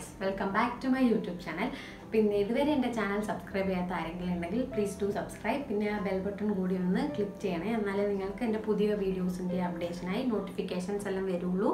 guys welcome back to my YouTube channel പിന്നെ ഇതുവരെ എൻ്റെ ചാനൽ സബ്സ്ക്രൈബ് ചെയ്യാത്ത ആരെങ്കിലും ഉണ്ടെങ്കിൽ പ്ലീസ് ഡു സബ്സ്ക്രൈബ് പിന്നെ ആ ബെൽ ബട്ടൺ കൂടി ഒന്ന് ക്ലിക്ക് ചെയ്യണേ എന്നാലേ നിങ്ങൾക്ക് എൻ്റെ പുതിയ വീഡിയോസിൻ്റെ അപ്ഡേഷനായി നോട്ടിഫിക്കേഷൻസ് എല്ലാം വരുള്ളൂ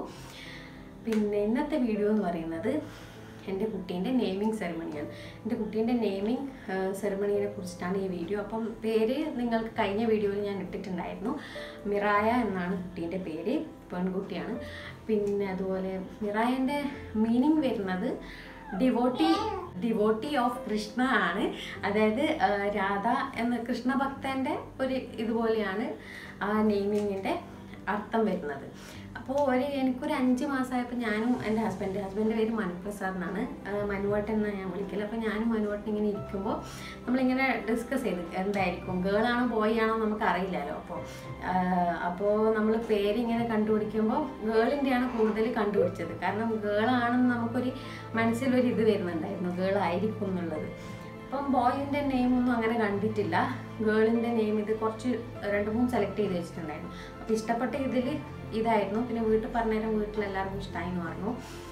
പിന്നെ ഇന്നത്തെ വീഡിയോ എന്ന് പറയുന്നത് എൻ്റെ കുട്ടീൻ്റെ നെയിമിംഗ് സെറമണിയാണ് എൻ്റെ കുട്ടീൻ്റെ നെയിമിംഗ് സെറമണിയെ കുറിച്ചിട്ടാണ് ഈ വീഡിയോ അപ്പം പേര് നിങ്ങൾക്ക് കഴിഞ്ഞ വീഡിയോയിൽ ഞാൻ ഇട്ടിട്ടുണ്ടായിരുന്നു മിറായ എന്നാണ് കുട്ടീൻ്റെ പേര് പെൺകുട്ടിയാണ് പിന്നെ അതുപോലെ മിറായൻ്റെ മീനിങ് വരുന്നത് ഡിവോട്ടി ഡിവോട്ടി ഓഫ് കൃഷ്ണ ആണ് അതായത് ആ, രാധ എന്ന കൃഷ്ണഭക്തൻ്റെ ഒരു ഇതുപോലെയാണ് ആ നെയിമിങ്ങിൻ്റെ അർത്ഥം വരുന്നത് അപ്പോൾ ഒരു എനിക്കൊരു അഞ്ച് മാസമായപ്പോൾ ഞാനും എൻ്റെ ഹസ്ബൻഡ് ഹസ്ബൻഡിൻ്റെ പേര് മനുപ്രസാദ് എന്നാണ് ആ, മനുവട്ടൻ എന്നാണ് ഞാൻ വിളിക്കല് അപ്പോൾ ഞാനും മനുവട്ടൻ ഇങ്ങനെ ഇരിക്കുമ്പോൾ നമ്മളിങ്ങനെ ഡിസ്കസ് ചെയ്ത് എന്തായിരിക്കും ഗേളാണോ ബോയ് ആണോ നമുക്ക് അറിയില്ലല്ലോ അപ്പോൾ അപ്പോൾ നമ്മൾ പേരിങ്ങനെ കണ്ടുപിടിക്കുമ്പോൾ ഗേളിൻ്റെയാണ് കൂടുതൽ കണ്ടുപിടിച്ചത് കാരണം ഗേളാണെന്ന് നമുക്കൊരു മനസ്സിലൊരു ഇത് വരുന്നുണ്ടായിരുന്നു ഗേൾ ആയിരിക്കും എന്നുള്ളത് അപ്പം ബോയിൻ്റെ നെയിമൊന്നും അങ്ങനെ കണ്ടിട്ടില്ല ഗേളിൻ്റെ നെയിം ഇത് കുറച്ച് രണ്ട് മൂന്ന് സെലക്ട് ചെയ്ത് വെച്ചിട്ടുണ്ടായിരുന്നു അപ്പോൾ ഇഷ്ടപ്പെട്ട ഇതിൽ ഇതായിരുന്നു പിന്നെ വീട്ടിൽ പറഞ്ഞേരം വീട്ടിലെല്ലാവർക്കും ഇഷ്ടമായി എന്ന് പറഞ്ഞു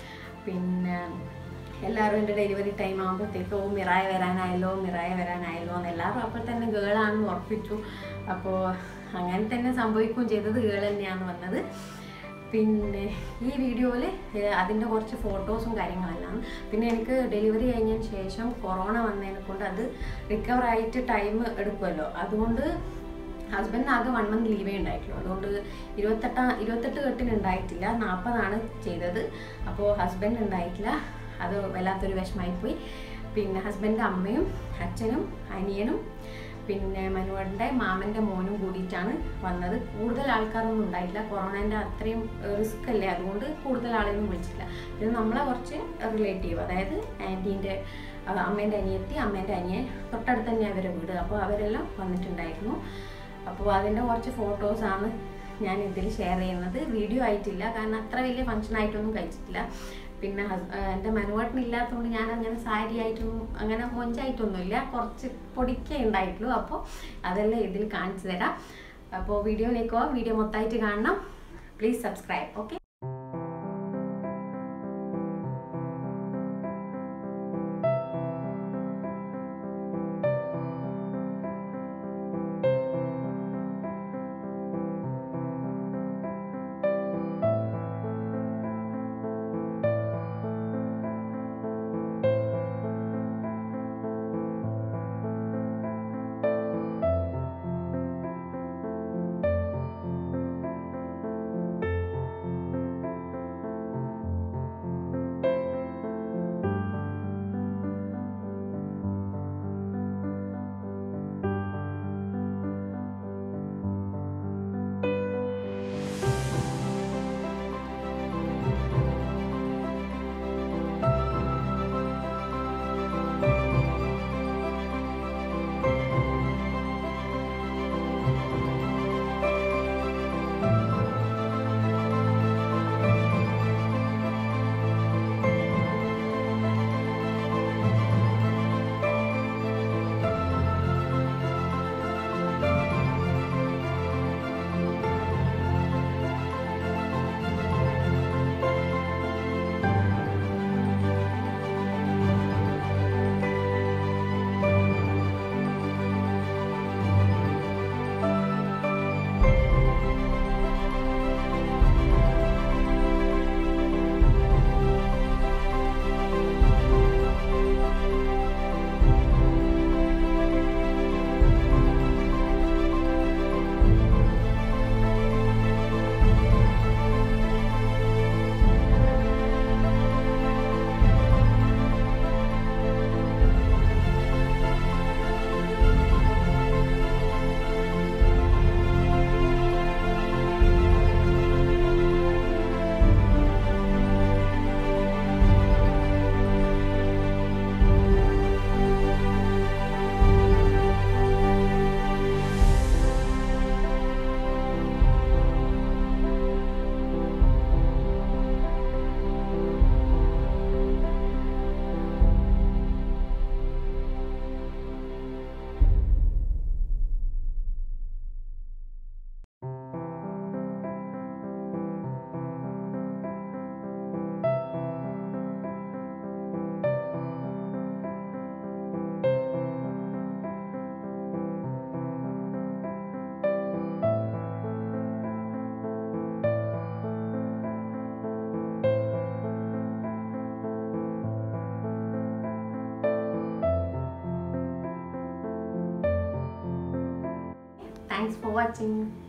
പിന്നെ എല്ലാവരും എൻ്റെ ഡെലിവറി ടൈം ആകുമ്പോഴത്തേക്കും ഓ മിറായ വരാനായല്ലോ മിറായ വരാനായല്ലോ എന്ന് എല്ലാവരും അപ്പോൾ തന്നെ ഗേളാണെന്ന് ഉറപ്പിച്ചു അപ്പോൾ അങ്ങനെ തന്നെ സംഭവിക്കുകയും ചെയ്തത് ഗേൾ തന്നെയാണ് വന്നത് പിന്നെ ഈ വീഡിയോയിൽ അതിൻ്റെ കുറച്ച് ഫോട്ടോസും കാര്യങ്ങളെല്ലാം പിന്നെ എനിക്ക് ഡെലിവറി കഴിഞ്ഞതിന് ശേഷം കൊറോണ വന്നതിനെ കൊണ്ട് അത് റിക്കവർ ആയിട്ട് ടൈം എടുക്കുമല്ലോ അതുകൊണ്ട് ഹസ്ബൻഡിന് ആകെ വൺ മന്ത് ലീവേ ഉണ്ടായിട്ടുള്ളൂ അതുകൊണ്ട് ഇരുപത്തെട്ടാം ഇരുപത്തെട്ട് കെട്ടിന് ഉണ്ടായിട്ടില്ല നാൽപ്പതാണ് ചെയ്തത് അപ്പോൾ ഹസ്ബൻഡ് ഉണ്ടായിട്ടില്ല അത് വല്ലാത്തൊരു വിഷമമായിപ്പോയി പിന്നെ ഹസ്ബൻഡിൻ്റെ അമ്മയും അച്ഛനും അനിയനും പിന്നെ മനുവൻ്റെ മാമൻ്റെ മോനും കൂടിയിട്ടാണ് വന്നത് കൂടുതൽ ആൾക്കാരൊന്നും ഉണ്ടായിട്ടില്ല കൊറോണേൻ്റെ അത്രയും റിസ്ക് അല്ലേ അതുകൊണ്ട് കൂടുതൽ ആളെയൊന്നും വിളിച്ചില്ല ഇത് നമ്മളെ കുറച്ച് റിലേറ്റീവ് അതായത് ആൻറ്റീൻ്റെ അമ്മേൻ്റെ അനിയത്തി അമ്മേൻ്റെ അനിയൻ തൊട്ടടുത്ത് തന്നെ അവരുടെ വീട് അപ്പോൾ അവരെല്ലാം വന്നിട്ടുണ്ടായിരുന്നു അപ്പോൾ അതിൻ്റെ കുറച്ച് ഫോട്ടോസാണ് ഞാൻ ഇതിൽ ഷെയർ ചെയ്യുന്നത് വീഡിയോ ആയിട്ടില്ല കാരണം അത്ര വലിയ ഫങ്ഷൻ ആയിട്ടൊന്നും കഴിച്ചിട്ടില്ല പിന്നെ ഹസ്- ആ, എൻ്റെ മനുവേട്ടൻ ഇല്ലാത്തതുകൊണ്ട് ഞാൻ അങ്ങനെ സാരി ആയിട്ടൊന്നും അങ്ങനെ മൊഞ്ചായിട്ടൊന്നുമില്ല കുറച്ച് പൊടിക്കേ ഉണ്ടായിട്ടുള്ളൂ അപ്പോൾ അതെല്ലാം ഇതിൽ കാണിച്ചു തരാം അപ്പോൾ വീഡിയോയിലേക്ക് പോവാം വീഡിയോ മൊത്തമായിട്ട് കാണണം please subscribe okay thanks for watching